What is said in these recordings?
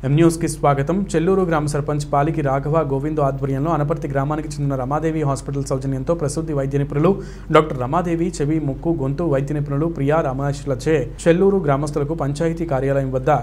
ఎం న్యూస్కి స్వాగతం చెల్లూరు గ్రామ సర్పంచ్ పాలికి రాఘవ గోవిందు ఆధ్వర్యంలో అనపర్తి గ్రామానికి చెందిన రమాదేవి హాస్పిటల్ సౌజన్యంతో ప్రసూతి వైద్య నిపుణులు డాక్టర్ రమాదేవి చెవి ముక్కు గొంతు వైద్య నిపుణులు ప్రియా రమేష్లచే చెల్లూరు గ్రామస్తులకు పంచాయతీ కార్యాలయం వద్ద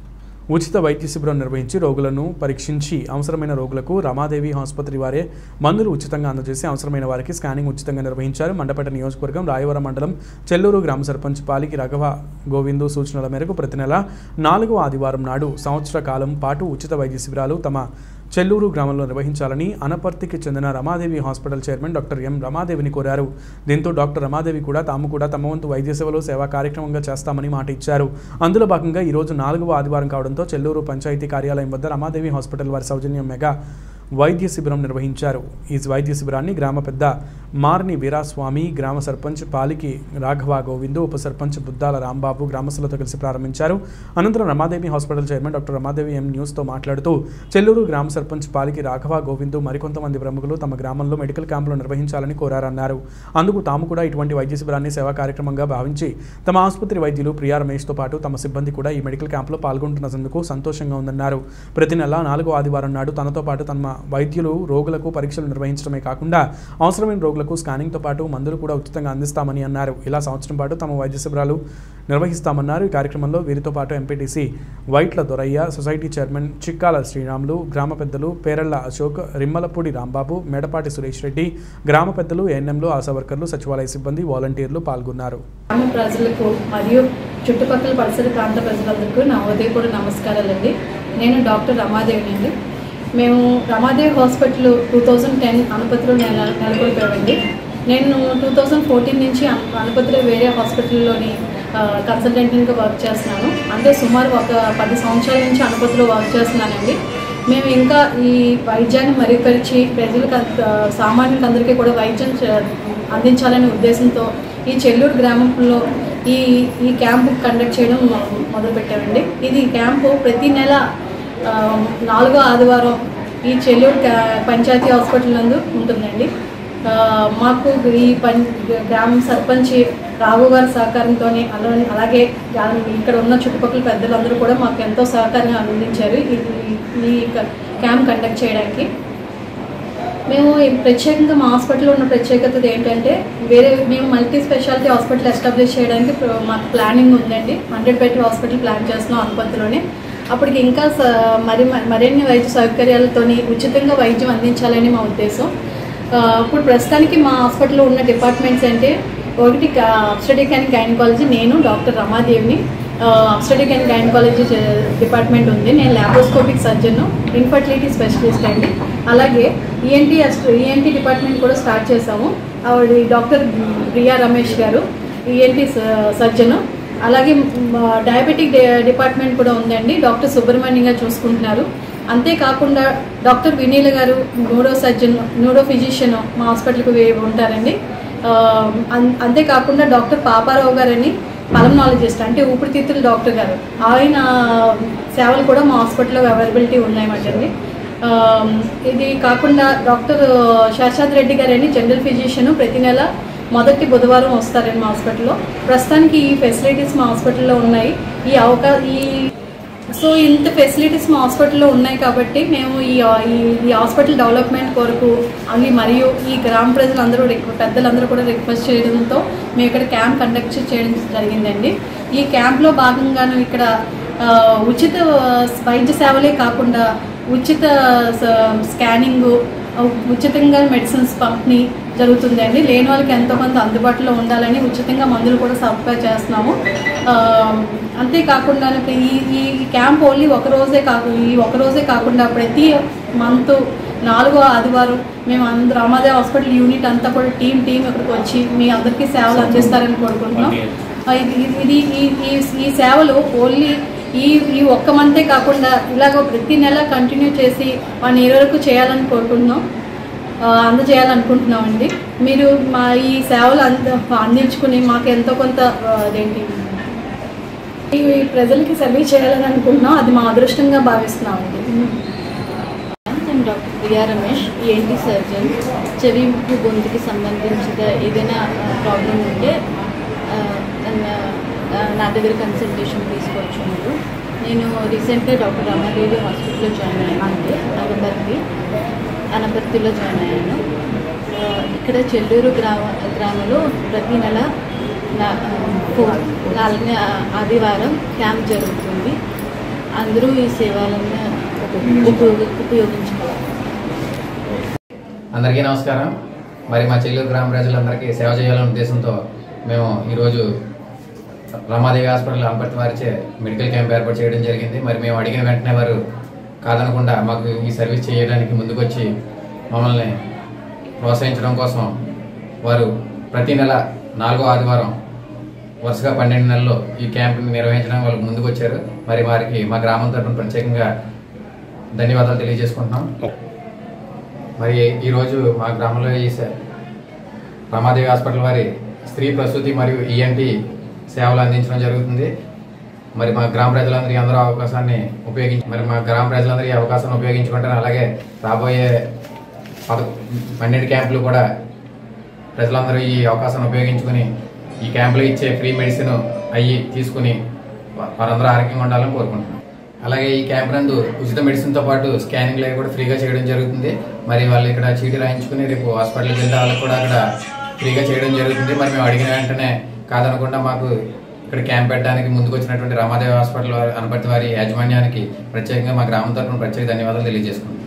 ఉచిత వైద్య శిబిరం నిర్వహించి రోగులను పరీక్షించి అవసరమైన రోగులకు రమాదేవి ఆసుపత్రి వారే మందులు ఉచితంగా అందజేసి అవసరమైన వారికి స్కానింగ్ ఉచితంగా నిర్వహించారు మండపేట నియోజకవర్గం రాయవరం మండలం చెల్లూరు గ్రామ సర్పంచ్ పాలికి రఘవ గోవిందు సూచనల మేరకు ప్రతి నెల నాలుగో ఆదివారం నాడు సంవత్సర కాలం పాటు ఉచిత వైద్య శిబిరాలు తమ చెల్లూరు గ్రామంలో నిర్వహించాలని అనపర్తికి చెందిన Ramadevi hospital chairman doctor M రమాదేవిని కోరారు దీంతో డాక్టర్ రమాదేవి కూడా తాము కూడా తమ వంతు వైద్య సేవలో సేవా కార్యక్రమంగా చేస్తామని మాట ఇచ్చారు అందులో భాగంగా ఈరోజు నాలుగవ ఆదివారం కావడంతో చెల్లూరు పంచాయతీ కార్యాలయం వద్ద రమాదేవి హాస్పిటల్ వారి సౌజన్యం మెగా వైద్య శిబిరం నిర్వహించారు ఈ వైద్య శిబిరాన్ని గ్రామ పెద్ద మార్ని వీరాస్వామి గ్రామ సర్పంచ్ పాలికి రాఘవ గోవిందు ఉప సర్పంచ్ బుద్దాల రాంబాబు గ్రామస్తులతో కలిసి ప్రారంభించారు అనంతరం Ramadevi hospital chairman doctor Ramadevi M న్యూస్తో మాట్లాడుతూ చెల్లూరు గ్రామ సర్పంచ్ పాలికి రాఘవ గోవిందు మరికొంతమంది ప్రముఖులు తమ గ్రామంలో మెడికల్ క్యాంపులు నిర్వహించాలని కోరారన్నారు అందుకు తాము కూడా ఇటువంటి వైద్య శిబిరాన్ని సేవా కార్యక్రమంగా భావించి తమ ఆసుపత్రి వైద్యులు ప్రియా రమేష్తో పాటు తమ సిబ్బంది కూడా ఈ మెడికల్ క్యాంపులో పాల్గొంటున్నందుకు సంతోషంగా ఉందన్నారు ప్రతి నెల నాలుగో ఆదివారం నాడు తనతో పాటు తమ వైద్యులు రోగులకు పరీక్షలు నిర్వహించడమే కాకుండా అవసరమైన రోగులకు స్కానింగ్తో పాటు మందులు కూడా ఉచితంగా అందిస్తామని అన్నారు ఇలా సంవత్సరం పాటు తమ వైద్య శిబిరాలు నిర్వహిస్తామన్నారు ఈ కార్యక్రమంలో వీరితో పాటు MPTC Vaitla Dorayya society chairman Chikkala Sriramulu గ్రామ పెద్దలు పేరళ్ల అశోక్ రిమ్మలపూడి రాంబాబు మేడపాటి సురేష్ రెడ్డి గ్రామ పెద్దలు ఏఎన్ఎంలు ఆశా వర్కర్లు సచివాలయ సిబ్బంది వాలంటీర్లు పాల్గొన్నారు గ్రామ ప్రజలకు మరియు చుట్టుపక్కల పరిసర ప్రాంత ప్రజలందరికీ నా ఉదయపూర్వ నమస్కారాలండి నేను డాక్టర్ రమాదేవిని అండి మేము Ramadevi hospital two thousand ten అనుపతిలో నెల నెలకొల్పామండి నేను టూ థౌజండ్ ఫోర్టీన్ నుంచి అను- అనుపతిలో వేరే హాస్పిటల్లోని కన్సల్టెంట్గా వర్క్ చేస్తున్నాను అంటే సుమారు ఒక పది సంవత్సరాల నుంచి అనుపతిలో వర్క్ చేస్తున్నానండి మేము ఇంకా ఈ వైద్యాన్ని మెరుగుపరిచి ప్రజలకు అంత- సామాన్యులకు అందరికీ కూడా వైద్యం చే- అందించాలనే ఉద్దేశంతో ఈ చెల్లూరు గ్రామంలో ఈ ఈ క్యాంపు కండక్ట్ చేయడం మొ- మొదలుపెట్టామండి ఇది క్యాంపు ప్రతి నెల ఆ, నాలుగో ఆదివారం ఈ చెల్లూరు కా- పంచాయతీ హాస్పిటల్ నందు ఉంటుందండి ఆ, మాకు ఈ పం గ్రామ సర్పంచ్ రాఘు గారి సహకారంతో అలాగే అలాగే గా- ఇక్కడ ఉన్న చుట్టుపక్కల పెద్దలందరూ కూడా మాకు ఎంతో సహకారంగా అందించారు ఈ ఈ- ఈ క- క్యాంప్ కండక్ట్ చేయడానికి మేము ఈ ప్రత్యేకంగా మా హాస్పిటల్లో ఉన్న ప్రత్యేకత ఏంటంటే వేరే మేము మల్టీ స్పెషాలిటీ హాస్పిటల్ ఎస్టాబ్లిష్ చేయడానికి ప్ర- మాకు ప్లానింగ్ ఉందండి హండ్రెడ్ బెడ్ హాస్పిటల్ ప్లాన్ చేస్తున్నాం అనుపత్తిలోనే అప్పటికి ఇంకా స- మరి మరిన్ని వైద్య సౌకర్యాలతోని ఉచితంగా వైద్యం అందించాలని మా ఉద్దేశం ఆ, ఇప్పుడు ప్రస్తుతానికి మా హాస్పిటల్లో ఉన్న డిపార్ట్మెంట్స్ అంటే ఒకటి అబ్స్టడిక్ అండ్ గైనకాలజీ నేను డాక్టర్ రమాదేవిని అబ్స్టడిక్ అండ్ గైనకాలజీ డిపార్ట్మెంట్ ఉంది నేను ల్యాప్రోస్కోపిక్ సర్జన్ ఇన్ఫర్టిలిటీ స్పెషలిస్ట్ అండి అలాగే ఈఎన్టీ ఈఎన్టీ డిపార్ట్మెంట్ కూడా స్టార్ట్ చేసాము ఆవిడ doctor Priya Ramesh garu ENT surgeon అలాగే డయాబెటిక్ డిపార్ట్మెంట్ కూడా ఉందండి డాక్టర్ సుబ్రహ్మణ్యం గారు చూసుకుంటున్నారు అంతేకాకుండా డాక్టర్ వినీల గారు న్యూరో సర్జన్ న్యూరో ఫిజిషియన్ మా హాస్పిటల్కి వే- ఉంటారండి ఆ, అన్- అంతేకాకుండా డాక్టర్ పాపారావు గారని పల్మనాలజిస్ట్ అంటే ఊపిరితిత్తుల డాక్టర్ గారు ఆయన సేవలు కూడా మా హాస్పిటల్లో అవైలబిలిటీ ఉన్నాయన్నమాటండి ఆ, ఇది కాకుండా డాక్టర్ శేషాద్ రెడ్డి గారని జనరల్ ఫిజిషియన్ ప్రతి నెల మొదటి బుధవారం వస్తారండి మా హాస్పిటల్లో ప్రస్తుతానికి ఈ ఫెసిలిటీస్ మా హాస్పిటల్లో ఉన్నాయి ఈ అవకా ఈ సో ఇంత ఫెసిలిటీస్ మా హాస్పిటల్లో ఉన్నాయి కాబట్టి మేము ఈ ఈ- ఈ హాస్పిటల్ డెవలప్మెంట్ కొరకు అవి మరియు ఈ గ్రామ ప్రజలందరూ రిక్- పెద్దలందరూ కూడా రిక్వెస్ట్ చేయడంతో మేము ఇక్కడ క్యాంప్ కండక్ట్ చేయడం జరిగిందండి ఈ క్యాంప్లో భాగంగాను ఇక్కడ ఆ, ఉచిత వైద్య సేవలే కాకుండా ఉచిత స- స్కానింగు ఉచితంగా మెడిసిన్స్ పంపిణీ జరుగుతుందండి లేని వాళ్ళకి ఎంతో కొంత అందుబాటులో ఉండాలని ఉచితంగా మందులు కూడా సప్లై చేస్తున్నాము ఆ, అంతేకాకుండా ఈ ఈ క్యాంప్ ఓన్లీ ఒక రోజే కాకు ఈ ఒక రోజే కాకుండా ప్రతి మంత్ నాలుగో ఆదివారం మేము అందరూ రామాదేవ్ హాస్పిటల్ యూనిట్ అంతా కూడా టీం టీం ఇక్కడికి వచ్చి మీ అందరికీ సేవలు అందిస్తారని కోరుకుంటున్నాం ఆ, ఇది ఇది ఈ ఈ- ఈ సేవలు ఓన్లీ ఈ ఈ ఒక్క మంతే కాకుండా ఇలాగ ప్రతి నెల కంటిన్యూ చేసి వన్ ఇయర్ వరకు చేయాలని కోరుకుంటున్నాం ఆ, అందజేయాలనుకుంటున్నామండి మీరు మా ఈ సేవలు అంద అందించుకుని మాకు ఎంతో కొంత ఆ, అదేంటి ఈ ప్రజలకి సర్వీస్ చేయాలని అనుకుంటున్నాం అది మా అదృష్టంగా భావిస్తున్నామండి నేను doctor Priya Ramesh ENT surgeon చెవి ముక్కు గొంతుకి సంబంధించిన ఏదైనా ప్రాబ్లం ఉంటే ఆ, నన్ను, ఆ, నా దగ్గర కన్సల్టేషన్ తీసుకోవచ్చు మీరు నేను రీసెంట్గా డాక్టర్ రమాదేవి హాస్పిటల్లో జాయిన్ అయ్యాను అనపర్తి అనపర్తిలో జాయిన్ అయ్యాను ఆ, ఇక్కడ చెల్లూరు గ్రామ గ్రామంలో ప్రతి నెల నా- ఫోర్ నాలుగనే ఆదివారం క్యాంప్ జరుగుతుంది అందరూ ఈ సేవలను ఉపయోగ ఉపయోగించుకోవాలి అందరికీ నమస్కారం మరి మా చెల్లూరు గ్రామ ప్రజలందరికీ సేవ చేయాలనే ఉద్దేశంతో మేము ఈరోజు రమాదేవి హాస్పిటల్ అనపర్తి వారిచే మెడికల్ క్యాంప్ ఏర్పాటు చేయడం జరిగింది మరి మేము అడిగిన వెంటనే వారు కాదనకుండా మాకు ఈ సర్వీస్ చేయడానికి ముందుకొచ్చి మమ్మల్ని ప్రోత్సహించడం కోసం వారు ప్రతి నెల నాలుగో ఆదివారం వరుసగా పన్నెండు నెలల్లో ఈ క్యాంప్ని నిర్వహించడానికి వాళ్ళకి ముందుకు వచ్చారు మరి వారికి మా గ్రామం తరఫున ప్రత్యేకంగా ధన్యవాదాలు తెలియజేసుకుంటున్నాం మరి ఈరోజు మా గ్రామంలో ఈ సే- రమాదేవి హాస్పిటల్ వారి స్త్రీ ప్రసూతి మరియు ఈఎన్టీ సేవలు అందించడం జరుగుతుంది మరి మా గ్రామ ప్రజలందరూ ఈ అందరూ అవకాశాన్ని ఉపయోగించి మరి మా గ్రామ ప్రజలందరూ ఈ అవకాశాన్ని ఉపయోగించుకుంటారు అలాగే రాబోయే పద పన్నెండు క్యాంపులు కూడా ప్రజలందరూ ఈ అవకాశాన్ని ఉపయోగించుకుని ఈ క్యాంపులో ఇచ్చే ఫ్రీ మెడిసిన్ అయ్యి తీసుకుని వా- వారందరూ ఆరోగ్యంగా ఉండాలని కోరుకుంటున్నాం అలాగే ఈ క్యాంప్ నందు ఉచిత మెడిసిన్తో పాటు స్కానింగ్ అవి కూడా ఫ్రీగా చేయడం జరుగుతుంది మరి వాళ్ళు ఇక్కడ చీటీ రాయించుకుని రేపు హాస్పిటల్కి వెళ్తే వాళ్ళకి కూడా అక్కడ ఫ్రీగా చేయడం జరుగుతుంది మరి మేము అడిగిన వెంటనే కాదనకుండా మాకు ఇక్కడ క్యాంప్ పెట్టడానికి ముందుకు వచ్చినటువంటి రామాదేవి హాస్పిటల్ వారి అనపర్తి వారి యాజమాన్యానికి ప్రత్యేకంగా మా గ్రామం తరఫున ప్రత్యేక ధన్యవాదాలు తెలియజేసుకుంటున్నాం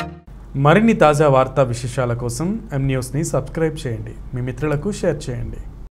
మరిన్ని తాజా వార్తా విశేషాల కోసం ఎం న్యూస్ని సబ్స్క్రైబ్ చేయండి మీ మిత్రులకు షేర్ చేయండి